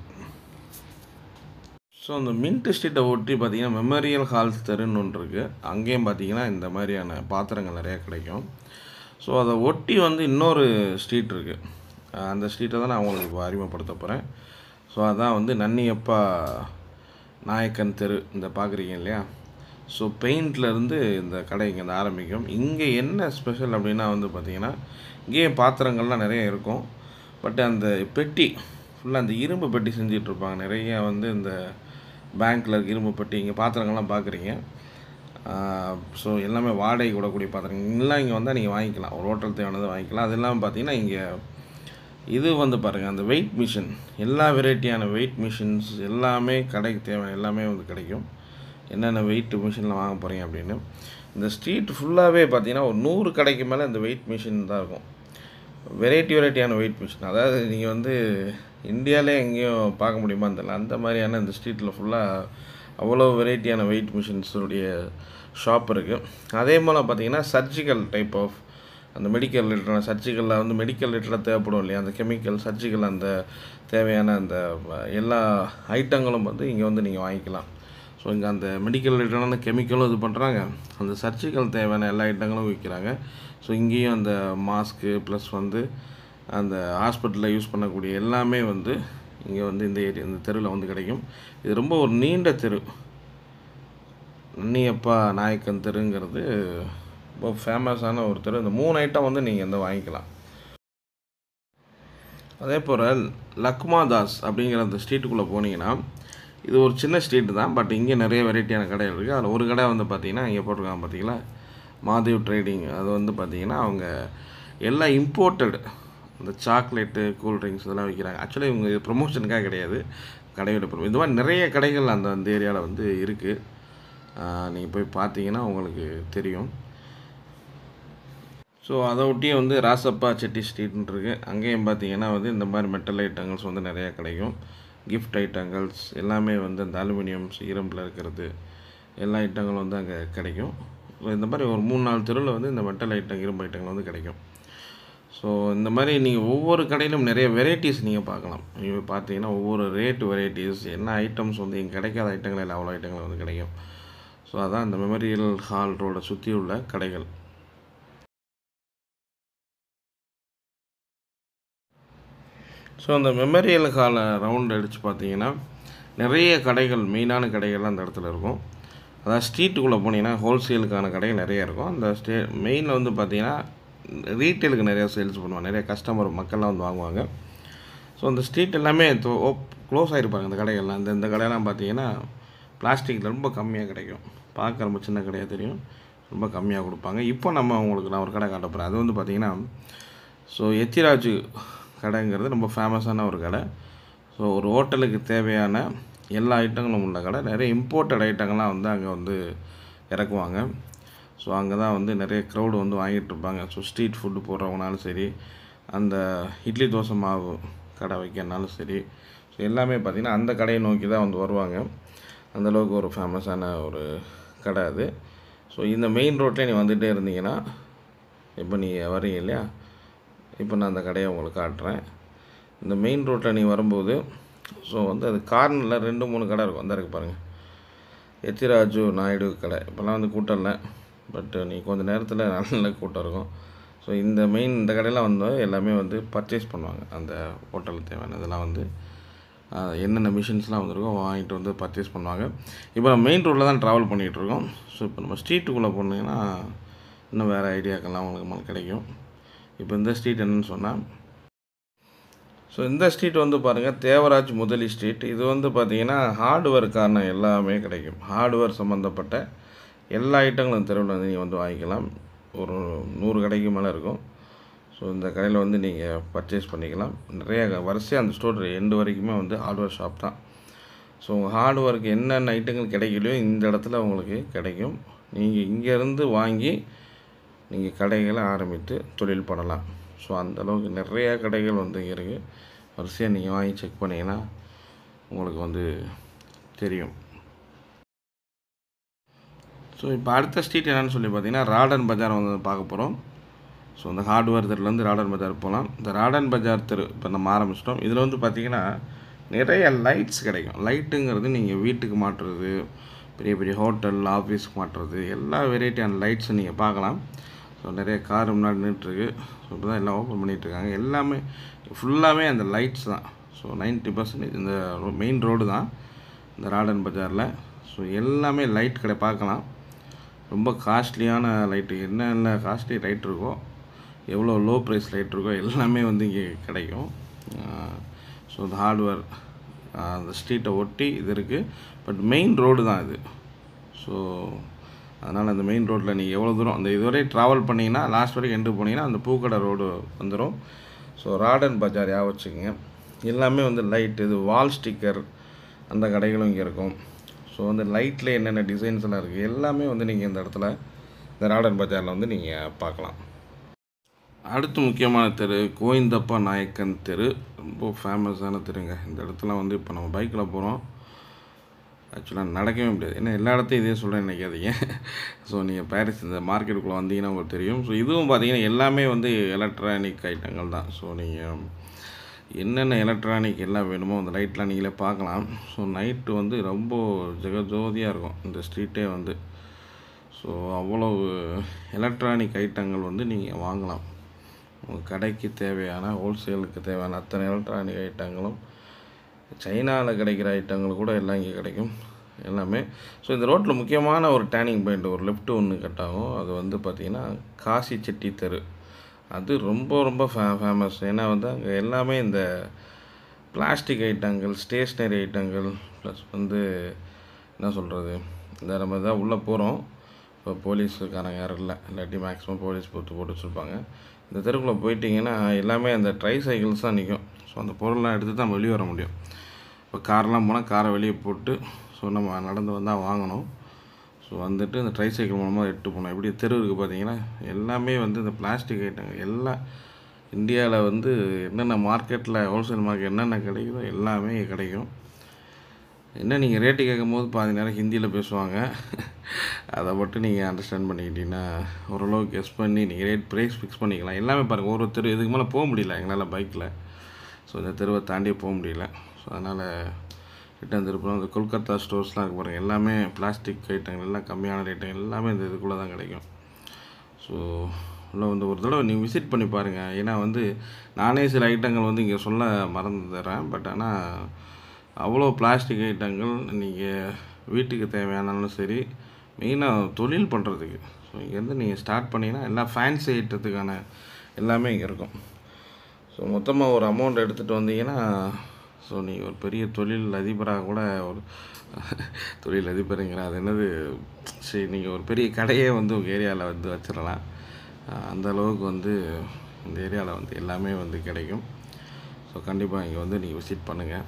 S1: ஸோ அந்த மின்ட் ஸ்ட்ரீட்டை ஒட்டி பார்த்தீங்கன்னா மெமோரியல் ஹால்ஸ் தெருன்னு ஒன்று இருக்குது அங்கேயும் பார்த்தீங்கன்னா இந்த மாதிரியான பாத்திரங்கள் நிறையா கிடைக்கும் ஸோ அதை ஒட்டி வந்து இன்னொரு ஸ்ட்ரீட் இருக்குது அந்த ஸ்ட்ரீட்டை தான் நான் உங்களுக்கு இப்போ அறிமுகப்படுத்த போகிறேன் ஸோ அதான் வந்து நன்னியப்பா நாயக்கன் தெரு இந்த பார்க்குறீங்க இல்லையா ஸோ பெயிண்ட்லேருந்து இந்த கடை இங்கே வந்து ஆரம்பிக்கும் இங்கே என்ன ஸ்பெஷல் அப்படின்னா வந்து பார்த்திங்கன்னா இங்கேயே பாத்திரங்கள்லாம் நிறைய இருக்கும் பட் அந்த பெட்டி ஃபுல்லாக அந்த இரும்பு பெட்டி செஞ்சுட்டு இருப்பாங்க நிறைய வந்து இந்த பேங்க்கில் இருக்க இரும்பு பெட்டி இங்கே பாத்திரங்கள்லாம் பார்க்குறீங்க ஸோ எல்லாமே வாடகை விடக்கூடிய பாத்திரங்கள் எல்லாம் இங்கே வந்தால் நீங்கள் வாங்கிக்கலாம் ஒரு ஹோட்டல் தேவையானதை வாங்கிக்கலாம் அது இல்லாமல் பார்த்தீங்கன்னா இங்கே இது வந்து பாருங்கள் அந்த வெயிட் மிஷின் எல்லா வெரைட்டியான வெயிட் மிஷின்ஸ் எல்லாமே கடைக்கு தேவையான எல்லாமே வந்து கிடைக்கும் என்னென்ன வெயிட் மிஷினில் வாங்க போகிறீங்க அப்படின்னு இந்த ஸ்ட்ரீட் ஃபுல்லாகவே பார்த்தீங்கன்னா ஒரு நூறு கடைக்கு மேலே இந்த வெயிட் மிஷின் தான் இருக்கும் வெரைட்டி வெரைட்டியான வெயிட் மிஷின் அதாவது நீங்கள் வந்து இந்தியாவிலே எங்கேயும் பார்க்க முடியுமா தெரியல அந்த மாதிரியான இந்த ஸ்ட்ரீட்டில் ஃபுல்லாக அவ்வளோ வெரைட்டியான வெயிட் மிஷின்ஸுடைய ஷாப் இருக்குது அதே போல் பார்த்தீங்கன்னா சர்ஜிக்கல் டைப் ஆஃப் அந்த மெடிக்கல் ரிலேட்டடான சர்ஜிக்கலில் வந்து மெடிக்கல் ரிலேட்டடாக தேவைப்படும் இல்லையா அந்த கெமிக்கல் சர்ஜிக்கல் அந்த தேவையான அந்த அஹ், எல்லா ஐட்டங்களும் வந்து இங்கே வந்து நீங்கள் வாங்கிக்கலாம் ஸோ இங்கே அந்த மெடிக்கல் ரிலேட்டடான கெமிக்கலும் இது பண்ணுறாங்க அந்த சர்ஜிக்கல் தேவையான எல்லா ஐட்டங்களும் விற்கிறாங்க ஸோ இங்கேயும் அந்த மாஸ்க்கு ப்ளஸ் வந்து அந்த ஹாஸ்பிட்டலில் யூஸ் பண்ணக்கூடிய எல்லாமே வந்து இங்கே வந்து இந்த ஏரியா இந்த தெருவில் வந்து கிடைக்கும் இது ரொம்ப ஒரு நீண்ட தெரு நன்னியப்பா நாயக்கன் தெருங்கிறது ரொம்ப ஃபேமஸான ஒரு தெரு இந்த மூணு ஐட்டம் வந்து நீங்கள் வந்து வாங்கிக்கலாம் அதே போல் லக்மா தாஸ் அப்படிங்கிற அந்த ஸ்ட்ரீட்டுக்குள்ளே போனீங்கன்னா இது ஒரு சின்ன ஸ்ட்ரீட்டு தான் பட் இங்கே நிறைய வெரைட்டியான கடைகள் இருக்குது அதில் ஒரு கடை வந்து பார்த்தீங்கன்னா இங்கே போட்டிருக்காங்க பார்த்தீங்களா மாதேவ் ட்ரேடிங் அது வந்து பார்த்தீங்கன்னா அவங்க எல்லாம் இம்போர்ட்டட் இந்த சாக்லேட்டு கூல்ட்ரிங்க்ஸ் இதெல்லாம் விற்கிறாங்க ஆக்சுவலி இவங்க இது ப்ரொமோஷனுக்காக கிடையாது கடையோட ப்ரொமோ இது மாதிரி நிறைய கடைகள் அந்த அந்த ஏரியாவில் வந்து இருக்குது நீங்கள் போய் பார்த்தீங்கன்னா உங்களுக்கு தெரியும் ஸோ ஸோ அதை ஒட்டியே வந்து ராசப்பா செட்டி ஸ்ட்ரீட்னு இருக்குது அங்கேயும் பார்த்தீங்கன்னா வந்து இந்த மாதிரி மெட்டல் ஐட்டங்கள்ஸ் வந்து நிறையா கிடைக்கும் கிஃப்ட் ஐட்டங்கள்ஸ் எல்லாமே வந்து இந்த அலுமினியம்ஸ் இரும்பில் இருக்கிறது எல்லா ஐட்டங்களும் வந்து அங்கே கிடைக்கும் ஸோ இந்த மாதிரி ஒரு மூணு நாலு தெருவில் வந்து இந்த மெட்டல் ஐட்டம் இரும்பு ஐட்டங்கள் வந்து கிடைக்கும் ஸோ இந்த மாதிரி நீங்கள் ஒவ்வொரு கடையிலும் நிறைய வெரைட்டிஸ் நீங்கள் பார்க்கலாம் நீங்கள் பார்த்தீங்கன்னா ஒவ்வொரு ரேட் வெரைட்டிஸ் என்ன ஐட்டம்ஸ் வந்து இங்கே கிடைக்காத ஐட்டங்கள் இல்லை அவ்வளோ ஐட்டங்கள் வந்து கிடைக்கும் ஸோ அதான் இந்த மெமரியல் ஹால் ரோடை சுற்றி உள்ள கடைகள் ஸோ அந்த மெமரியல் ஹாலை ரவுண்ட் அடித்து பார்த்தீங்கன்னா நிறைய கடைகள் மெயினான கடைகள்லாம் அந்த இடத்துல இருக்கும் அதாவது ஸ்ட்ரீட்டுக்குள்ளே போனீங்கன்னா ஹோல்சேலுக்கான கடைகள் நிறைய இருக்கும் அந்த ஸ்டே மெயினில் வந்து பார்த்தீங்கன்னா ரீட்டெயிலுக்கு நிறையா சேல்ஸ் பண்ணுவாங்க நிறைய கஸ்டமர் மக்கள்லாம் வந்து வாங்குவாங்க ஸோ அந்த ஸ்ட்ரீட் எல்லாமே க்ளோஸ் ஆகிருப்பாங்க அந்த கடைகள்லாம் இந்த இந்த கடையெல்லாம் பார்த்தீங்கன்னா பிளாஸ்டிக்கில் ரொம்ப கம்மியாக கிடைக்கும் பார்க்க ரொம்ப சின்ன கடையாக தெரியும் ரொம்ப கம்மியாக கொடுப்பாங்க இப்போ நம்ம உங்களுக்கு நான் ஒரு கடை காட்ட போகிறேன் அது வந்து பார்த்திங்கன்னா ஸோ எத்திராஜு கடைங்கிறது ரொம்ப ஃபேமஸான ஒரு கடை ஸோ ஒரு ஹோட்டலுக்கு தேவையான எல்லா ஐட்டங்களும் உள்ள கடை நிறைய இம்போர்ட்டட் ஐட்டங்கள்லாம் வந்து அங்கே வந்து இறக்குவாங்க ஸோ அங்கே தான் வந்து நிறைய க்ரௌடு வந்து வாங்கிட்டு இருப்பாங்க ஸோ ஸ்ட்ரீட் ஃபுட்டு போடுறவங்கனாலும் சரி அந்த இட்லி தோசை மாவு கடை வைக்கிறனாலும் சரி ஸோ எல்லாமே பார்த்திங்கன்னா அந்த கடையை நோக்கி தான் வந்து வருவாங்க அந்தளவுக்கு ஒரு ஃபேமஸான ஒரு கடை அது ஸோ இந்த மெயின் ரோட்லேயே நீ வந்துகிட்டே இருந்தீங்கன்னா இப்போ நீ வரீங்க இல்லையா இப்போ நான் அந்த கடையை உங்களுக்கு காட்டுறேன் இந்த மெயின் ரோட்டில் நீ வரும்போது ஸோ வந்து அது கார்னரில் ரெண்டு மூணு கடை இருக்கும் அந்த இருக்கு பாருங்கள் எத்திராஜு நாயுடு கடை இப்போல்லாம் வந்து கூட்டம் இல்லை பட் நீ கொஞ்சம் நேரத்தில் நல்ல கூட்டம் இருக்கும் ஸோ இந்த மெயின் இந்த கடையெல்லாம் வந்து எல்லாமே வந்து பர்ச்சேஸ் பண்ணுவாங்க அந்த ஹோட்டலுக்கு தேவையான இதெல்லாம் வந்து ஆஹ், என்னென்ன மிஷின்ஸ்லாம் வந்திருக்கோ வாங்கிட்டு வந்து பர்ச்சேஸ் பண்ணுவாங்க இப்போ நம்ம மெயின் ரோட்டில் தான் ட்ராவல் பண்ணிகிட்டு இருக்கோம் ஸோ இப்போ நம்ம ஸ்ட்ரீட்டுக்குள்ளே போனீங்கன்னா இன்னும் வேறு ஐடியாக்கெல்லாம் உங்களுக்கு உங்களுக்கு கிடைக்கும் இப்போ இந்த ஸ்ட்ரீட் என்னன்னு சொன்னால் ஸோ இந்த ஸ்ட்ரீட் வந்து பாருங்கள் தேவராஜ் முதலி ஸ்ட்ரீட் இது வந்து பார்த்தீங்கன்னா ஹார்ட்வேர்க்கான எல்லாமே கிடைக்கும் ஹார்ட்வேர் சம்மந்தப்பட்ட எல்லா ஐட்டங்களும் தெருவில் வந்து நீங்கள் வந்து வாங்கிக்கலாம் ஒரு நூறு கடைக்கு மேலே இருக்கும் ஸோ இந்த கடையில் வந்து நீங்கள் பர்ச்சேஸ் பண்ணிக்கலாம் நிறைய வரிசையாக அந்த ஸ்டோர் எண்டு வரைக்குமே வந்து ஹார்ட்வேர் ஷாப் தான் ஸோ உங்கள் ஹார்ட்வேருக்கு என்னென்ன ஐட்டங்கள் கிடைக்கலையோ இந்த இடத்துல உங்களுக்கு கிடைக்கும் நீங்கள் இங்கேருந்து வாங்கி நீங்கள் கடைகளை ஆரம்பித்து தொழில் பண்ணலாம் ஸோ அந்தளவுக்கு நிறைய கடைகள் வந்து இங்கே இருக்குது வரிசையாக நீங்கள் வாங்கி செக் பண்ணிங்கன்னா உங்களுக்கு வந்து தெரியும் ஸோ இப்போ அடுத்த ஸ்ட்ரீட் என்னன்னு சொல்லி பார்த்தீங்கன்னா ராடன் பஜார் வந்து பார்க்க போகிறோம் ஸோ இந்த ஹார்ட்வேர் தெருலேருந்து ராடன் பஜார் போகலாம் இந்த ராடன் பஜார் தெரு இப்போ நம்ம ஆரம்பிச்சிட்டோம் இதில் வந்து பார்த்தீங்கன்னா நிறைய லைட்ஸ் கிடைக்கும் லைட்டுங்கிறது நீங்கள் வீட்டுக்கு மாட்டுறது பெரிய பெரிய ஹோட்டல் ஆஃபீஸ்க்கு மாட்டுறது எல்லா வெரைட்டியான லைட்ஸும் நீங்கள் பார்க்கலாம் ஸோ நிறைய கார் முன்னாடி நின்றுட்டுருக்கு ஸோ இப்போ தான் எல்லாம் ஓப்பன் பண்ணிகிட்ருக்காங்க எல்லாமே ஃபுல்லாகவே அந்த லைட்ஸ் தான் ஸோ 90% பர்சன்டேஜ் இந்த மெயின் ரோடு தான் இந்த ராடன் பஜாரில் ஸோ எல்லாமே லைட் கடை பார்க்கலாம் ரொம்ப காஸ்ட்லியான லைட்டு என்னென்ன காஸ்ட்லி லைட் இருக்கோ எவ்வளோ லோ ப்ரைஸ் லைட் இருக்கோ எல்லாமே வந்து இங்கே கிடைக்கும் ஸோ இந்த ஹார்ட்வேர் அந்த ஸ்ட்ரீட்டை ஒட்டி இது இருக்குது பட் மெயின் ரோடு தான் இது ஸோ அதனால் அந்த மெயின் ரோட்டில் நீங்கள் எவ்வளோ தூரம் அந்த இதுவரை ட்ராவல் பண்ணிங்கன்னா லாஸ்ட் வரைக்கும் எண்டு போனீங்கன்னா அந்த பூக்கடை ரோடு வந்துடும் ஸோ ராடன் பஜார் ஞாபகம் வச்சுக்கோங்க எல்லாமே வந்து லைட் இது வால் ஸ்டிக்கர் அந்த கடைகளும் இங்கே இருக்கும் ஸோ வந்து லைட்டில் என்னென்ன டிசைன்ஸ் எல்லாம் இருக்குது எல்லாமே வந்து நீங்கள் இந்த இடத்துல இந்த ராடன் பஜாரில் வந்து நீங்கள் பார்க்கலாம் அடுத்து முக்கியமான தெரு கோவிந்தப்பா நாயக்கன் தெரு ரொம்ப ஃபேமஸான தெருங்க இந்த இடத்துல வந்து இப்போ நம்ம பைக்கில் போகிறோம் ஆக்சுவலாக நடக்கவே முடியாது ஏன்னா எல்லா இடத்தையும் இதே சொல்கிறேன் நினைக்காதீங்க ஸோ நீங்கள் பாரிஸ் இந்த மார்க்கெட்டுக்குள்ளே வந்தீங்கன்னா உங்களுக்கு தெரியும் ஸோ இதுவும் பார்த்தீங்கன்னா எல்லாமே வந்து எலக்ட்ரானிக் ஐட்டங்கள் தான் ஸோ நீங்கள் என்னென்ன எலக்ட்ரானிக் எல்லாம் வேணுமோ அந்த லைட்லாம் நீங்களே பார்க்கலாம் ஸோ நைட்டு வந்து ரொம்ப ஜெகஜோதியாக இருக்கும் இந்த ஸ்ட்ரீட்டே வந்து ஸோ அவ்வளவு எலக்ட்ரானிக் ஐட்டங்கள் வந்து நீங்கள் வாங்கலாம் உங்கள் கடைக்கு தேவையான ஹோல்சேலுக்கு தேவையான அத்தனை எலக்ட்ரானிக் ஐட்டங்களும் சைனாவில் கிடைக்கிற ஐட்டங்கள் கூட எல்லாம் இங்கே கிடைக்கும் எல்லாமே ஸோ இந்த ரோட்டில் முக்கியமான ஒரு டேர்னிங் பாயிண்ட் ஒரு லெஃப்ட் ஒன்று கட் ஆகும் அது வந்து பார்த்திங்கன்னா காசி செட்டி தெரு அது ரொம்ப ரொம்ப ஃபே ஃபேமஸ் ஏன்னா வந்து அங்கே எல்லாமே இந்த பிளாஸ்டிக் ஐட்டங்கள் ஸ்டேஷ்னரி ஐட்டங்கள் ப்ளஸ் வந்து என்ன சொல்கிறது இந்த நம்ம தான் உள்ளே போகிறோம் இப்போ போலீஸுக்காரங்க யாரும் இல்லை இல்லாட்டி மேக்ஸிமம் போலீஸ் போட்டு போட்டு வச்சுருப்பாங்க இந்த தெருக்குள்ளே போயிட்டீங்கன்னா எல்லாமே அந்த ட்ரை சைக்கிள்ஸ் தான் நிற்கும் ஸோ அந்த பொருள்லாம் எடுத்து தான் வெளியே வர முடியும் இப்போ கார்லாம் போனால் காரை வெளியே போட்டு ஸோ நம்ம நடந்து வந்தால் வாங்கணும் ஸோ ஸோ வந்துட்டு இந்த ட்ரைசைக்கிள் மூலமாக எட்டு போனோம் எப்படி தெரு இருக்குது பார்த்தீங்கன்னா எல்லாமே வந்து இந்த பிளாஸ்டிக் ஐட்டங்க எல்லாம் இந்தியாவில் வந்து என்னென்ன மார்க்கெட்டில் ஹோல்சேல் மார்க்கெட் என்னென்ன கிடைக்குதோ எல்லாமே இங்க கிடைக்கும் என்ன நீங்கள் ரேட்டு கேட்கும்போது பாதி நேரம் ஹிந்தியில் பேசுவாங்க அதை மட்டும் நீங்கள் அண்டர்ஸ்டாண்ட் பண்ணிக்கிட்டீங்கன்னா ஓரளவுக்கு கெஸ் பண்ணி நீங்கள் ரேட் ப்ரைஸ் ஃபிக்ஸ் பண்ணிக்கலாம் எல்லாமே பாருங்கள் ஒரு தெரு இதுக்கு மேலே போக முடியல எங்களால் பைக்கில் ஸோ இந்த தெருவை தாண்டி போக முடியல ஸோ அதனால் ரிட்டன் திருப்பம் இந்த கொல்கத்தா ஸ்டோர்ஸ்லாம் இருக்கு பாருங்கள் எல்லாமே பிளாஸ்டிக் ஐட்டங்கள் எல்லாம் கம்மியான ரேட்டு எல்லாமே இந்த இதுக்குள்ளே தான் கிடைக்கும் ஸோ உள்ள வந்து ஒரு தடவை நீங்கள் விசிட் பண்ணி பாருங்கள் ஏன்னா வந்து நானே சில ஐட்டங்கள் வந்து இங்கே சொல்ல மறந்துடுறேன் பட் ஆனால் அவ்வளோ பிளாஸ்டிக் ஐட்டங்கள் நீங்கள் வீட்டுக்கு தேவையானாலும் சரி மெயினாக தொழில் பண்ணுறதுக்கு ஸோ இங்கேருந்து நீங்கள் ஸ்டார்ட் பண்ணிங்கன்னா எல்லா ஃபேன்சி ஐட்டத்துக்கான எல்லாமே இங்கே இருக்கும் ஸோ மொத்தமாக ஒரு அமௌண்ட் எடுத்துகிட்டு வந்தீங்கன்னா ஸோ நீங்கள் ஒரு பெரிய தொழில் அதிபராக கூட ஒரு தொழில் அதிபருங்கிற அது என்னது சரி நீங்கள் ஒரு பெரிய கடையே வந்து உங்கள் ஏரியாவில் வந்து வச்சிடலாம் அஹ் அந்த அளவுக்கு வந்து இந்த ஏரியாவில் வந்து எல்லாமே வந்து கிடைக்கும் ஸோ கண்டிப்பாக இங்கே வந்து நீங்கள் விசிட் பண்ணுங்கள்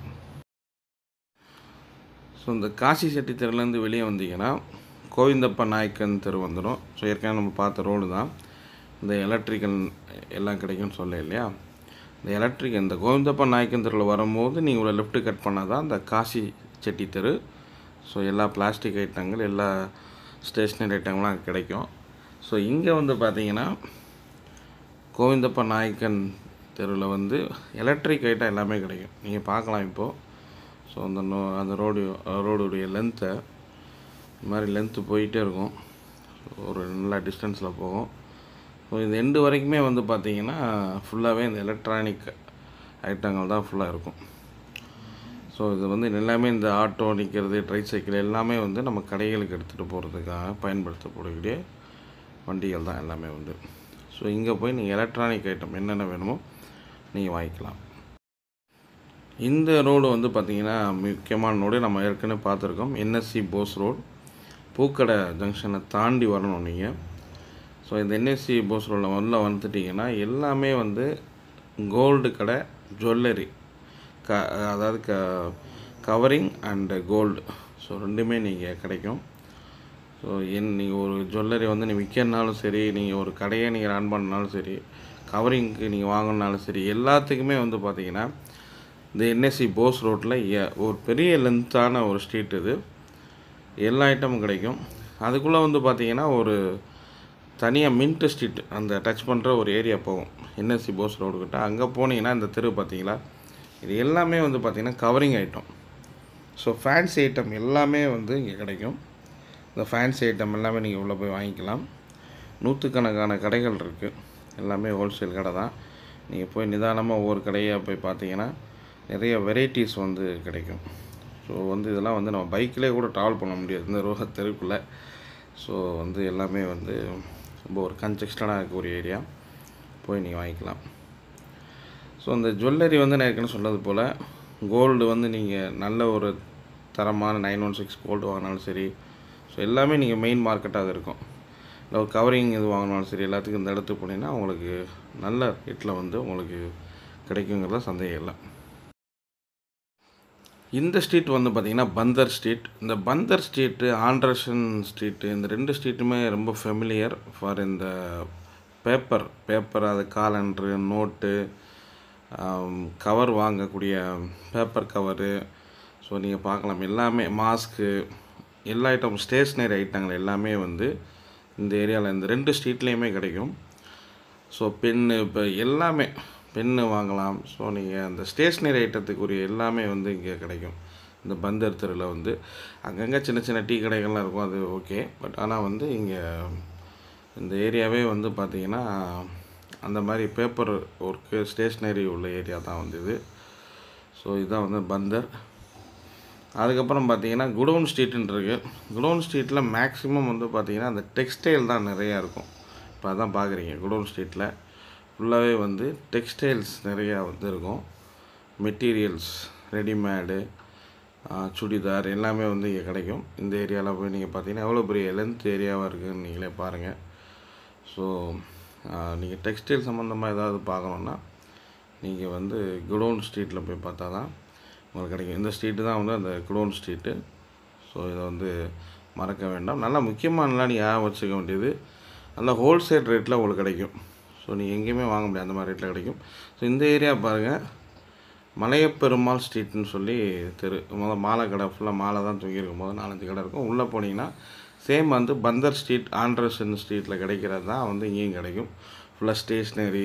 S1: ஸோ இந்த காசி செட்டி தெருலேருந்து வெளியே வந்தீங்கன்னா கோவிந்தப்ப நாயக்கன் தெரு வந்துடும் ஸோ ஏற்கனவே நம்ம பார்த்த ரோடு தான் இந்த எலக்ட்ரிக்கல் எல்லாம் கிடைக்கும்னு சொல்ல இல்லையா இந்த எலக்ட்ரிக் இந்த கோவிந்தப்ப நாயக்கன் தெருவில் வரும்போது நீங்கள் ஒரு லெஃப்ட் கட் பண்ணால் தான் இந்த காசி செட்டி தெரு ஸோ எல்லா பிளாஸ்டிக் ஐட்டங்கள் எல்லா ஸ்டேஷ்னரி ஐட்டங்கள்லாம் அங்க கிடைக்கும் ஸோ இங்கே வந்து பார்த்தீங்கன்னா கோவிந்தப்ப நாயக்கன் தெருவில் வந்து எலக்ட்ரிக் ஐட்டம் எல்லாமே கிடைக்கும் நீங்கள் பார்க்கலாம் இப்போது ஸோ அந்த நோ அந்த ரோடு ரோடுடைய லென்த்தை இந்த மாதிரி லென்த்து போயிட்டே இருக்கும் ஒரு நல்ல டிஸ்டன்ஸில் போகும் ஸோ இந்த எண்டு வரைக்குமே வந்து பார்த்தீங்கன்னா ஃபுல்லாகவே இந்த எலக்ட்ரானிக் ஐட்டங்கள் தான் ஃபுல்லாக இருக்கும் ஸோ இது வந்து எல்லாமே இந்த ஆட்டோ நிற்கிறது ட்ரை சைக்கிள் எல்லாமே வந்து நம்ம கடைகளுக்கு எடுத்துகிட்டு போகிறதுக்காக பயன்படுத்தக்கூடிய வண்டிகள் தான் எல்லாமே வந்து ஸோ இங்கே போய் நீங்கள் எலக்ட்ரானிக் ஐட்டம் என்னென்ன வேணுமோ நீங்கள் வாங்கிக்கலாம் இந்த ரோடு வந்து பார்த்திங்கன்னா முக்கியமான ரோடு நம்ம ஏற்கனவே பார்த்துருக்கோம் என்எஸ்சி போஸ் ரோடு பூக்கடை ஜங்ஷனை தாண்டி வரணும் நீங்கள் ஸோ இந்த என்எஸ்சி போஸ் ரோடில் உள்ள வந்துட்டிங்கன்னா எல்லாமே வந்து கோல்டு கடை ஜுவல்லரி க அதாவது க கவரிங் அண்டு கோல்டு ஸோ ரெண்டுமே நீங்கள் கிடைக்கும் ஸோ என் நீங்கள் ஒரு ஜுவல்லரி வந்து நீங்கள் விற்கிறனாலும் சரி நீங்கள் ஒரு கடையை நீங்கள் ரன் பண்ணனாலும் சரி கவரிங்க்கு நீங்கள் வாங்கினாலும் சரி எல்லாத்துக்குமே வந்து பார்த்தீங்கன்னா இந்த என்எஸ்சி போஸ் ரோட்டில் ஒரு பெரிய லென்த்தான ஒரு ஸ்ட்ரீட் இது எல்லா ஐட்டமும் கிடைக்கும் அதுக்குள்ளே வந்து பார்த்தீங்கன்னா ஒரு தனியாக மின்ட் ஸ்ட்ரீட் அந்த டச் பண்ணுற ஒரு ஏரியா போகும் என்எஸ்சி போஸ் ரோடு கிட்ட அங்கே போனீங்கன்னா இந்த தெரு பார்த்தீங்களா இது எல்லாமே வந்து பார்த்தீங்கன்னா covering item so fancy item எல்லாமே வந்து இங்கே கிடைக்கும் இந்த ஃபேன்சி ஐட்டம் எல்லாமே நீங்கள் உள்ளே போய் வாங்கிக்கலாம் நூற்றுக்கணக்கான கடைகள் இருக்குது எல்லாமே ஹோல்சேல் கடை தான் நீங்கள் போய் நிதானமாக ஒவ்வொரு கடையாக போய் பார்த்தீங்கன்னா நிறைய வெரைட்டிஸ் வந்து கிடைக்கும் ஸோ வந்து இதெல்லாம் வந்து நம்ம பைக்கிலே கூட ட்ராவல் பண்ண முடியாது இந்த ரோக தெருக்குள்ளே ஸோ வந்து எல்லாமே வந்து ரொம்ப ஒரு கன்ஜெஸ்டடாக இருக்க ஒரு ஏரியா போய் நீங்கள் வாங்கிக்கலாம் ஸோ இந்த ஜுவல்லரி வந்து நான் ஏற்கனவே சொன்னது போல் கோல்டு வந்து நீங்கள் நல்ல ஒரு தரமான நைன் ஒன் சிக்ஸ் கோல்டு வாங்கினாலும் சரி ஸோ எல்லாமே நீங்கள் மெயின் மார்க்கெட்டாக இருக்கும் இல்லை ஒரு கவரிங் இது வாங்கினாலும் சரி எல்லாத்துக்கும் இந்த இடத்துக்கு போனீங்கன்னா உங்களுக்கு நல்ல ரேட்டில் வந்து உங்களுக்கு கிடைக்குங்கிறத சந்தேகம் இல்லை இந்த ஸ்ட்ரீட் வந்து பார்த்திங்கன்னா பந்தர் ஸ்ட்ரீட் இந்த பந்தர் ஸ்ட்ரீட்டு ஆண்ட்ரஷன் ஸ்ட்ரீட்டு இந்த ரெண்டு ஸ்ட்ரீட்டுமே ரொம்ப ஃபெமிலியர் ஃபார் இந்த பேப்பர் பேப்பர் அது காலண்ட்ரு நோட்டு கவர் வாங்கக்கூடிய பேப்பர் கவரு ஸோ நீங்கள் பார்க்கலாம் எல்லாமே மாஸ்க்கு எல்லா ஐட்டம் ஸ்டேஷ்னரி ஐட்டங்கள் எல்லாமே வந்து இந்த ஏரியாவில் இந்த ரெண்டு ஸ்ட்ரீட்லேயுமே கிடைக்கும் ஸோ பென்னு இப்போ எல்லாமே பென்னு வாங்கலாம் ஸோ நீங்கள் அந்த ஸ்டேஷ்னரி ஐட்டத்துக்குரிய எல்லாமே வந்து இங்கே கிடைக்கும் இந்த பந்தர் தெருவில் வந்து அங்கங்கே சின்ன சின்ன டீ கடைகள்லாம் இருக்கும் அது ஓகே பட் ஆனால் வந்து இங்கே இந்த ஏரியாவே வந்து பார்த்திங்கன்னா அந்த மாதிரி பேப்பர் ஒர்க்கு ஸ்டேஷ்னரி உள்ள ஏரியா தான் வந்து இது ஸோ இதுதான் வந்து பந்தர் அதுக்கப்புறம் பார்த்தீங்கன்னா குடோன் ஸ்ட்ரீட்டுன்னு இருக்குது குடோன் ஸ்ட்ரீட்டில் மேக்ஸிமம் வந்து பார்த்தீங்கன்னா அந்த டெக்ஸ்டைல் தான் நிறையா இருக்கும் இப்போ அதான் பார்க்குறீங்க குடோன் ஸ்ட்ரீட்டில் ஃபுல்லாகவே வந்து டெக்ஸ்டைல்ஸ் நிறையா வந்து இருக்கும் மெட்டீரியல்ஸ் ரெடிமேடு சுடிதார் எல்லாமே வந்து இங்கே கிடைக்கும் இந்த ஏரியாவில் போய் நீங்கள் பார்த்தீங்கன்னா எவ்வளோ பெரிய லென்த் ஏரியாவாக இருக்குதுன்னு நீங்களே பாருங்கள் ஸோ நீங்கள் டெக்ஸ்டைல் சம்மந்தமாக ஏதாவது பார்க்கணுன்னா நீங்கள் வந்து குடோன் ஸ்ட்ரீட்டில் போய் பார்த்தா தான் உங்களுக்கு கிடைக்கும் இந்த ஸ்ட்ரீட்டு தான் வந்து அந்த குடோன் ஸ்ட்ரீட்டு ஸோ இதை வந்து மறக்க வேண்டாம் நல்லா முக்கியமானலாம் நீங்கள் ஞாபகம் வச்சுக்க வேண்டியது நல்லா ஹோல்சேல் ரேட்டில் உங்களுக்கு கிடைக்கும் ஸோ நீங்கள் எங்கேயுமே வாங்க முடியாது அந்த மாதிரி ரேட்டில் கிடைக்கும் ஸோ இந்த ஏரியா பாருங்கள் மலையப்பெருமாள் ஸ்ட்ரீட்னு சொல்லி தெரு முதல் மாலை கடை ஃபுல்லாக மாலை தான் தூங்கியிருக்கும் போது நாலஞ்சு கடை இருக்கும் உள்ளே போனீங்கன்னா சேம் வந்து பந்தர் ஸ்ட்ரீட் ஆண்ட்ரசன் ஸ்ட்ரீட்டில் கிடைக்கிறது தான் வந்து இங்கேயும் கிடைக்கும் ஃபுல்லாக ஸ்டேஷ்னரி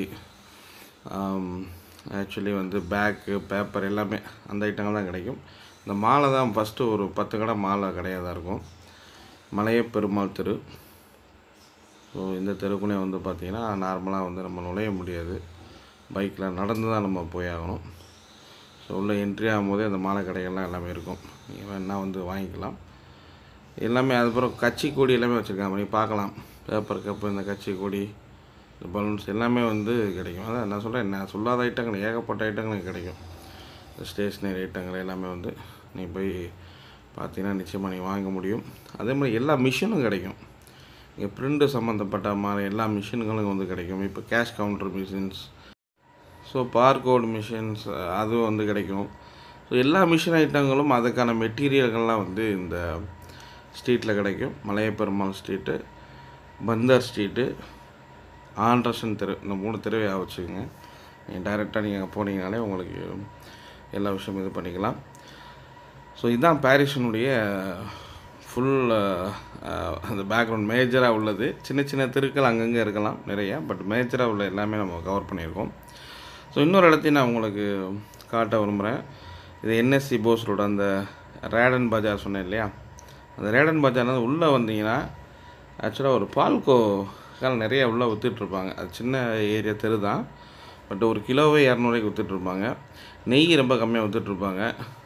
S1: ஆக்சுவலி வந்து பேக்கு பேப்பர் எல்லாமே அந்த ஐட்டங்கள் தான் கிடைக்கும் இந்த மாலை தான் ஃபஸ்ட்டு ஒரு பத்து கடை மாலை கடையாக தான் இருக்கும் மலையப்பெருமாள் தெரு ஸோ இந்த தெருக்குள்ளே வந்து பார்த்திங்கன்னா நார்மலாக வந்து நம்ம நுழைய முடியாது பைக்கில் நடந்து தான் நம்ம போய் ஆகணும் ஸோ உள்ளே என்ட்ரி ஆகும்போதே அந்த மாலை கடைகள்லாம் எல்லாமே இருக்கும் நீங்கள் வேணா வந்து வாங்கிக்கலாம் எல்லாமே அதுக்கப்புறம் கட்சி கொடி எல்லாமே வச்சுருக்காங்க நீங்கள் பார்க்கலாம் பேப்பர் கப்பு இந்த கட்சி கொடி இந்த பலூன்ஸ் எல்லாமே வந்து கிடைக்கும் அதான் நான் சொல்கிறேன் நான் சொல்லாத ஐட்டங்கள் ஏகப்பட்ட ஐட்டங்கள் கிடைக்கும் இந்த ஸ்டேஷ்னரி ஐட்டங்கள் எல்லாமே வந்து நீங்கள் போய் பார்த்தீங்கன்னா நிச்சயமாக நீங்கள் வாங்க முடியும் அதே மாதிரி எல்லா மிஷினும் கிடைக்கும் இங்கே பிரிண்டு சம்மந்தப்பட்ட மாதிரி எல்லா மிஷின்களும் வந்து கிடைக்கும் இப்போ cash counter machines so barcode machines அதுவும் வந்து கிடைக்கும் ஸோ எல்லா மிஷின் ஐட்டங்களும் அதுக்கான மெட்டீரியல்கள்லாம் வந்து இந்த ஸ்ட்ரீட்டில் கிடைக்கும் Malayaperumal street Bunder street Anderson தெரு இந்த மூணு தெருவையாக வச்சுக்கோங்க நீங்கள் டைரெக்டாக நீங்கள் அங்கே போனீங்கனாலே உங்களுக்கு எல்லா விஷயமும் இது பண்ணிக்கலாம் ஸோ இதுதான் பாரிஸினுடைய ஃபுல் அந்த பேக்ரவுண்ட் மேஜராக உள்ளது சின்ன சின்ன தெருக்கள் அங்கங்கே இருக்கலாம் நிறையா பட் மேஜராக உள்ள எல்லாமே நம்ம கவர் பண்ணியிருக்கோம் ஸோ இன்னொரு இடத்தையும் நான் உங்களுக்கு காட்ட விரும்புகிறேன் இது என்எஸ்சி போஸ் ரோடு அந்த ரேடன் பஜார் சொன்னேன் இல்லையா அந்த ரேடன் பஜார் வந்து உள்ளே வந்தீங்கன்னா ஆக்சுவலாக ஒரு பால்கோ நிறைய உள்ளே விற்றுட்ருப்பாங்க அது சின்ன ஏரியா தெரு தான் பட் ஒரு கிலோவே இரநூறுவாய்க்கு விற்றுட்ருப்பாங்க நெய் ரொம்ப கம்மியாக விற்றுட்ருப்பாங்க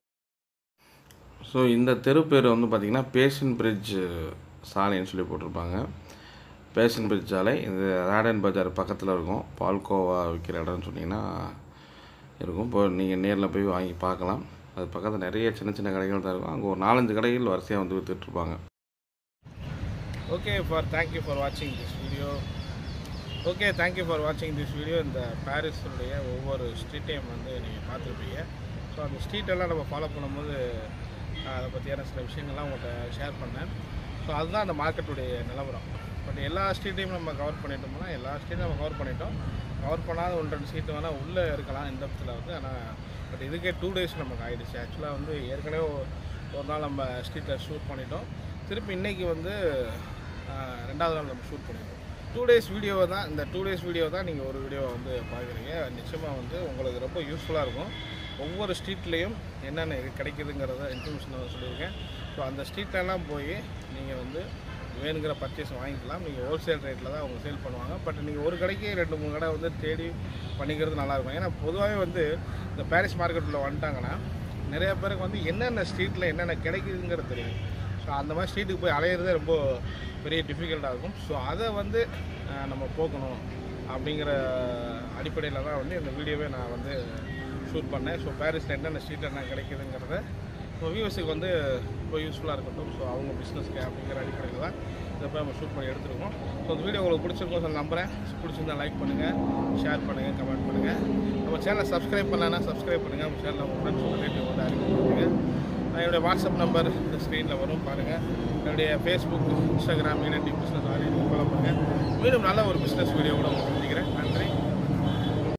S1: ஸோ இந்த தெரு பேர் வந்து பார்த்திங்கன்னா பேஷன் பிரிட்ஜ் சாலைன்னு சொல்லி போட்டிருப்பாங்க பேஷன் பிரிட்ஜ் சாலை இது ராடன் பஜார் பக்கத்தில் இருக்கும் பால்கோவா விற்கிற இடம்னு சொன்னீங்கன்னா இருக்கும் இப்போ நீங்கள் நேரில் போய் வாங்கி பார்க்கலாம் அது பக்கத்தில் நிறைய சின்ன சின்ன கடைகள் தான் இருக்கும் அங்கே ஒரு நாலஞ்சு கடைகள் வரிசையாக வந்து விற்றுட்ருப்பாங்க
S2: ஓகே ஃபார் தேங்க்யூ ஃபார் வாட்சிங் this video okay thank you for வாட்சிங் திஸ் வீடியோ இந்த பாரிஸுடைய ஒவ்வொரு ஸ்ட்ரீட்டையும் வந்து நீங்கள் பார்த்துருப்பீங்க ஸோ அந்த ஸ்ட்ரீட்டெல்லாம் நம்ம ஃபாலோ பண்ணும்போது ஆஹ், அதை பற்றியான சில விஷயங்கள்லாம் உங்கள்கிட்ட ஷேர் பண்ணேன் ஸோ அதுதான் அந்த மார்க்கெட்டுடைய நிலவரம் பட் எல்லா ஸ்ட்ரீட்டையும் நம்ம கவர் பண்ணிட்டோம்னா எல்லா ஸ்ட்ரீட்டையும் நம்ம கவர் பண்ணிட்டோம் கவர் பண்ணாத ஒன்று ரெண்டு சீட்டு வேணால் உள்ளே இருக்கலாம் இந்த இடத்துல வந்து ஆனால் பட் இதுக்கே டூ டேஸ் நமக்கு ஆகிடுச்சு ஆக்சுவலாக வந்து ஏற்கனவே ஒரு- ஒரு நாள் நம்ம ஸ்ட்ரீட்டில் ஷூட் பண்ணிட்டோம் திருப்பி இன்றைக்கி வந்து ஆஹ், ரெண்டாவது நாள் நம்ம ஷூட் பண்ணியிருக்கோம் டூ டேஸ் வீடியோவை தான் இந்த டூ டேஸ் வீடியோ தான் நீங்கள் ஒரு வீடியோவை வந்து பார்க்குறீங்க நிச்சயமாக வந்து உங்களுக்கு ரொம்ப யூஸ்ஃபுல்லாக இருக்கும் ஒவ்வொரு ஸ்ட்ரீட்லேயும் என்னென்ன இது கிடைக்குதுங்கிறத இன்ஃபர்மேஷன் நான் சொல்லியிருக்கேன் ஸோ அந்த ஸ்ட்ரீட்லலாம் போய் நீங்கள் வந்து வேணுங்கிற பர்ச்சேஸ் வாங்கிக்கலாம் நீங்கள் ஹோல்சேல் ரேட்டில் தான் அவங்க சேல் பண்ணுவாங்க பட் நீங்கள் ஒரு கடைக்கு ரெண்டு மூணு கடை வந்து தேடி பண்ணிக்கிறது நல்லாயிருக்கும் ஏன்னா பொதுவாகவே வந்து இந்த பாரிஸ் மார்க்கெட்டில் வந்துட்டாங்கன்னா நிறைய பேருக்கு வந்து என்னென்ன ஸ்ட்ரீட்டில் என்னென்ன கிடைக்குதுங்கிறது தெரியும் ஸோ அந்த மாதிரி ஸ்ட்ரீட்டுக்கு போய் அலையிறதே ரொம்ப பெரிய டிஃபிகல்ட்டாக இருக்கும் ஸோ அதை வந்து அஹ், நம்ம போக்கணும் அப்படிங்கிற அடிப்படையில் தான் வந்து இந்த வீடியோவே நான் வந்து ஷூட் பண்ணேன் ஸோ பாரிஸில் என்னென்ன ஸ்ட்ரீட்டில் என்ன கிடைக்குதுங்கிறத ஸோ வியூவர்ஸுக்கு வந்து ரொம்ப யூஸ்ஃபுல்லாக இருக்கட்டும் ஸோ அவங்க பிஸ்னஸ்க்கு அப்படிங்கிற அடிப்படையில் தான் இதை போய் நம்ம ஷூட் பண்ணி எடுத்துருக்கோம் ஸோ இந்த வீடியோ உங்களுக்கு பிடிச்சிருக்கும் சொல்லி நம்புகிறேன் பிடிச்சிருந்தா லைக் பண்ணுங்கள் ஷேர் பண்ணுங்கள் கமெண்ட் பண்ணுங்கள் நம்ம சேனலை சப்ஸ்கிரைப் பண்ணலன்னா சப்ஸ்கிரைப் பண்ணுங்கள் நம்ம சேனலில் உங்கள் ஃப்ரெண்ட்ஸ் ரிலேட்டிவ் வந்து அறிமுகப்படுத்துங்க நான் என்னுடைய வாட்ஸ்அப் நம்பர் இந்த ஸ்க்ரீனில் வரும் பாருங்கள் என்னுடைய Facebook Instagram media business already follow பண்ணுங்கள் மீண்டும் நல்ல ஒரு பிஸ்னஸ் வீடியோ கூட உங்களுக்கு